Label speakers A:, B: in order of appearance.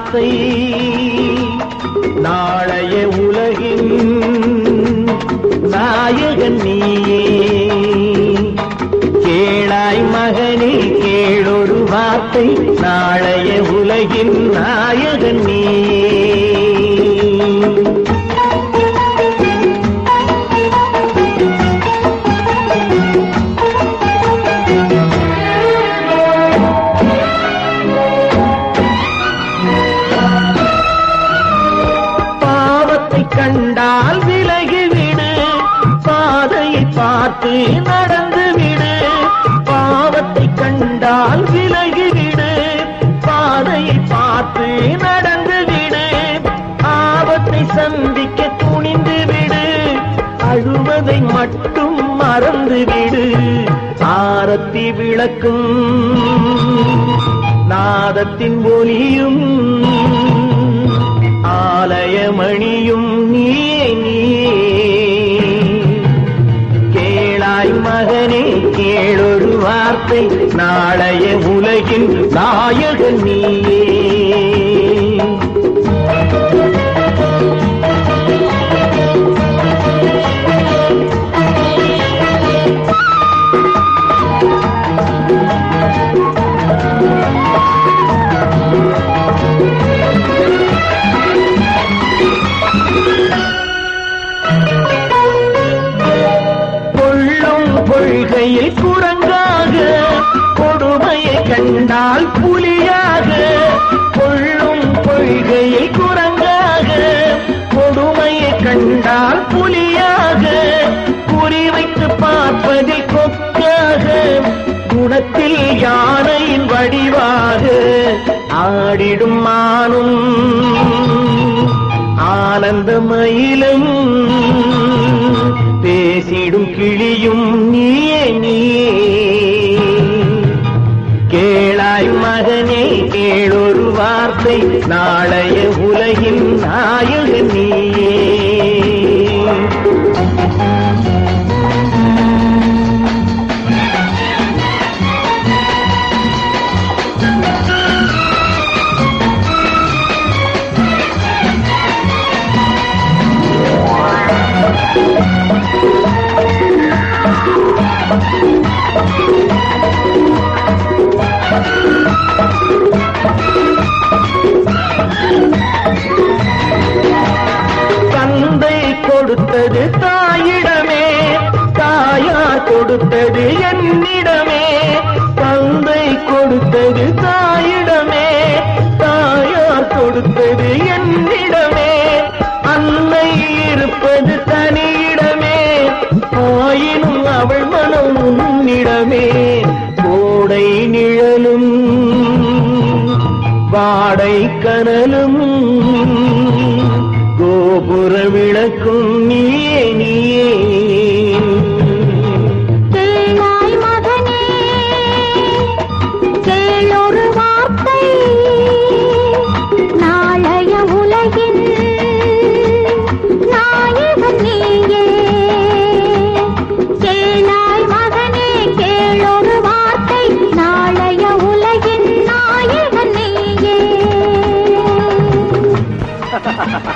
A: வார்த்தை நாளைய உலகின் நாயகன் நீயே கேளாய் மகனே கேளொரு வார்த்தை நாளைய உலகின் நாயகன் நீயே பாவத்தை கண்டால் விலகிவிடு பாதையை பார்த்து நடந்து விடு பாவத்தை கண்டால் விலகிவிடு பாதையை பார்த்து நடந்து விடு ஆபத்தை சந்திக்க துணிந்து விடு அழுவதை மட்டும் மறந்து விடு ஆரத்தி விளக்கும் நாதத்தின் ஒலியும் ஆலயமணியும் நீயே நீயே கேளாய் மகனே கேளொரு வார்த்தை நாளைய உலகின் நாயகன் நீயே கொள்ளும் பொய்கையில் குரங்காக கொடுமையை கண்டால் புலியாக கொள்ளும் பொய்கையில் குரங்காக கொடுமையை கண்டால் புலியாக குறிவைத்து பார்ப்பதில் கொக்காக குணத்தில் யானையின் வடிவாக ஆடிடும் மானும் ஆனந்த மயிலும் பேசிடும் கிளியும் நீயே நீயே கேளாய் மகனே கேளொரு வார்த்தை நாளைய உலகின் நாயகன் நீயே தந்தை கொடுத்தது தாயிடமே தாயார் கொடுத்தது என்னிடமே தந்தை கொடுத்தது தாயிடமே தாயார் கொடுத்தது என்னிடமே அன்னை இருப்பது தனியிடமே ஆயினும் அவள் மனம் உன்னிடமே கோடை நிழலும் வாடை கனலும் கோபுர விளக்கும் நீயே நீயே
B: கேளாய் மகனே கேளொரு வார்த்தை நாளைய உலகின் நாயகன் நீயே கேளாய் மகனே கேளொரு வார்த்தை நாளைய உலகின் நாயகன் நீயே